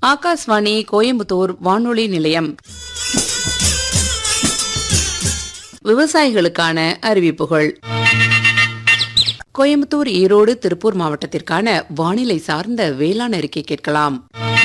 ஆகாஷ்வாணி கோயம்புத்தூர் வானொலி நிலையம் விவசாயிகளுக்கான அறிவிப்புகள் கோயம்புத்தூர் ஈரோடு திருப்பூர் மாவட்டத்திற்கான வானிலை சார்ந்த வேளாண் அறிக்கை கேட்கலாம்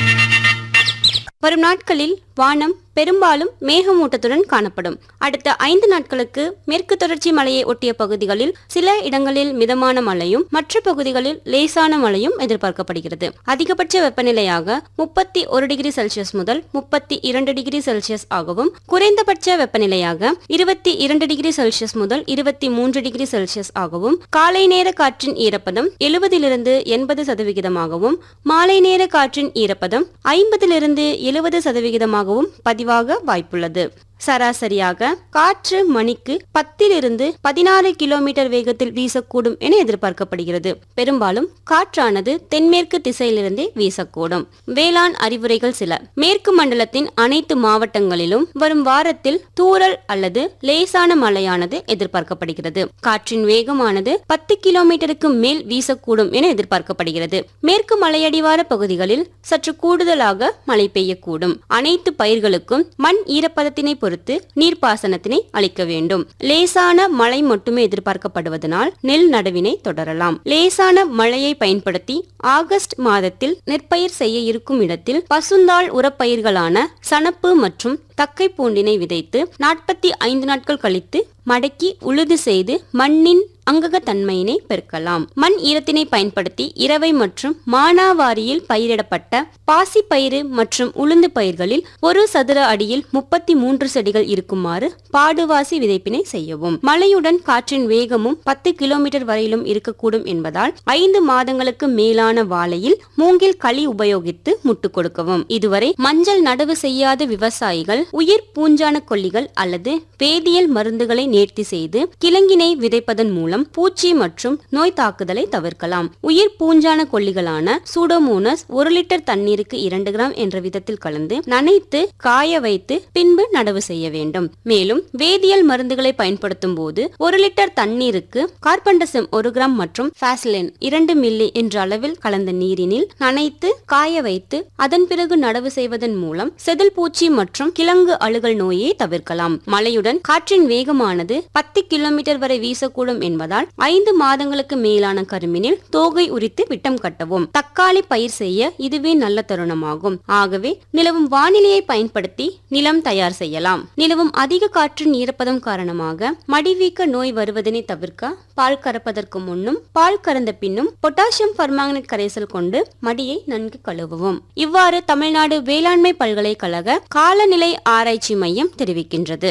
வரும் நாட்களில் வானம் பெரும்பாலும் மேகமூட்டத்துடன் காணப்படும் அடுத்த ஐந்து நாட்களுக்கு மேற்கு தொடர்ச்சி மலையை ஒட்டிய பகுதிகளில் சில இடங்களில் மிதமான மழையும் மற்ற பகுதிகளில் லேசான மழையும் எதிர்பார்க்கப்படுகிறது அதிகபட்ச வெப்பநிலையாக முப்பத்தி ஒரு டிகிரி செல்சியஸ் முதல் முப்பத்தி இரண்டு டிகிரி செல்சியஸ் ஆகவும் குறைந்தபட்ச வெப்பநிலையாக இருபத்தி இரண்டு டிகிரி செல்சியஸ் முதல் இருபத்தி மூன்று டிகிரி செல்சியஸ் ஆகவும் காலை நேர காற்றின் ஈரப்பதம் எழுபதிலிருந்து எண்பது சதவிகிதமாகவும் மாலை நேர காற்றின் ஈரப்பதம் ஐம்பதிலிருந்து எழுபது சதவிகிதமாகவும் பதிவாக வாய்ப்புள்ளது சராசரியாக காற்று மணிக்கு பத்திலிருந்து பதினாறு கிலோமீட்டர் வேகத்தில் வீசக்கூடும் என எதிர்பார்க்கப்படுகிறது பெரும்பாலும் காற்றானது தென்மேற்கு திசையிலிருந்தே வீசக்கூடும் வேளாண் அறிவுரைகள் சில மேற்கு மண்டலத்தின் அனைத்து மாவட்டங்களிலும் வரும் வாரத்தில் தூறல் அல்லது லேசான மழையானது எதிர்பார்க்கப்படுகிறது காற்றின் வேகமானது பத்து கிலோமீட்டருக்கு மேல் வீசக்கூடும் என எதிர்பார்க்கப்படுகிறது மேற்கு மலையடிவார பகுதிகளில் சற்று கூடுதலாக மழை பெய்யக்கூடும் அனைத்து பயிர்களுக்கும் மண் ஈரப்பதத்தினை பொறுத்து நீர்ப்பாசனத்தினை அளிக்க வேண்டும் லேசான மழை மட்டுமே எதிர்பார்க்கப்படுவதனால் நெல் நடவினை தொடரலாம் லேசான மழையை பயன்படுத்தி ஆகஸ்ட் மாதத்தில் நெற்பயிர் செய்ய இருக்கும் இடத்தில் பசுந்தாள் உரப்பயிர்களான சணப்பு மற்றும் தக்கை பூண்டினை விதைத்து நாற்பத்தி ஐந்து நாட்கள் கழித்து மடக்கி உழுது செய்து மண்ணின் அங்ககத்தன்மையினை பெருக்கலாம் மண் ஈரத்தினை பயன்படுத்தி இரவை மற்றும் மானாவாரியில் பயிரிடப்பட்ட பாசி பயிறு மற்றும் உளுந்து பயிர்களில் ஒரு சதுர அடியில் முப்பத்தி மூன்று செடிகள் இருக்குமாறு பாடுவாசி விதைப்பினை செய்யவும் மழையுடன் காற்றின் வேகமும் பத்து கிலோமீட்டர் வரையிலும் இருக்கக்கூடும் என்பதால் ஐந்து மாதங்களுக்கு மேலான வாழையில் மூங்கில் களி உபயோகித்து முட்டு கொடுக்கவும் இதுவரை மஞ்சள் நடவு செய்யாத விவசாயிகள் உயிர் பூஞ்சான கொல்லிகள் அல்லது வேதியியல் மருந்துகளை நேர்த்தி செய்து கிழங்கினை விதைப்பதன் மூலம் பூச்சி மற்றும் நோய் தாக்குதலை தவிர்க்கலாம் உயிர் பூஞ்சான கொல்லிகளான சூடோமோனஸ் ஒரு லிட்டர் தண்ணீருக்கு இரண்டு கிராம் என்ற விதத்தில் கலந்து நனைத்து காய வைத்து பின்பு நடவு செய்ய வேண்டும் மேலும் வேதியியல் மருந்துகளை பயன்படுத்தும் போது ஒரு லிட்டர் தண்ணீருக்கு கார்பன்டசம் ஒரு கிராம் மற்றும் பாசிலின் இரண்டு மில்லி என்ற அளவில் கலந்த நீரினில் நனைத்து காய வைத்து அதன் பிறகு நடவு செய்வதன் மூலம் செதில் பூச்சி மற்றும் கிழங்கு அழுகல் நோயை தவிர்க்கலாம் மழையுடன் காற்றின் வேகமானது பத்து கிலோமீட்டர் வரை வீசக்கூடும் என்பதால் ஐந்து மாதங்களுக்கு மேலான கரும்பினில் தோகை உரித்து விட்டம் கட்டவும் தக்காளி பயிர் செய்ய இதுவே நல்ல தருணமாகும் ஆகவே நிலவும் வானிலையை பயன்படுத்தி நிலம் தயார் செய்யலாம் நிலவும் அதிக காற்றின் ஈரப்பதம் காரணமாக மடிவீக்க நோய் வருவதனை தவிர்க்க பால் கறப்பதற்கு முன்னும் பால் கறந்த பின்னும் பொட்டாசியம் பர்மாங்கனேட் கரைசல் கொண்டு மடியை நன்கு கழுவவும் இவ்வாறு தமிழ்நாடு வேளாண்மை பல்கலைக்கழக காலநிலை ஆராய்ச்சி மையம் தெரிவிக்கின்றது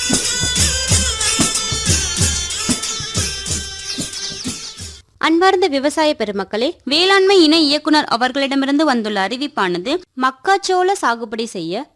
அன்பார்ந்த விவசாய பெருமக்களே வேளாண்மை இணை இயக்குனர் அவர்களிடமிருந்து வந்துள்ள அறிவிப்பானது மக்காச்சோள சாகுபடி செய்ய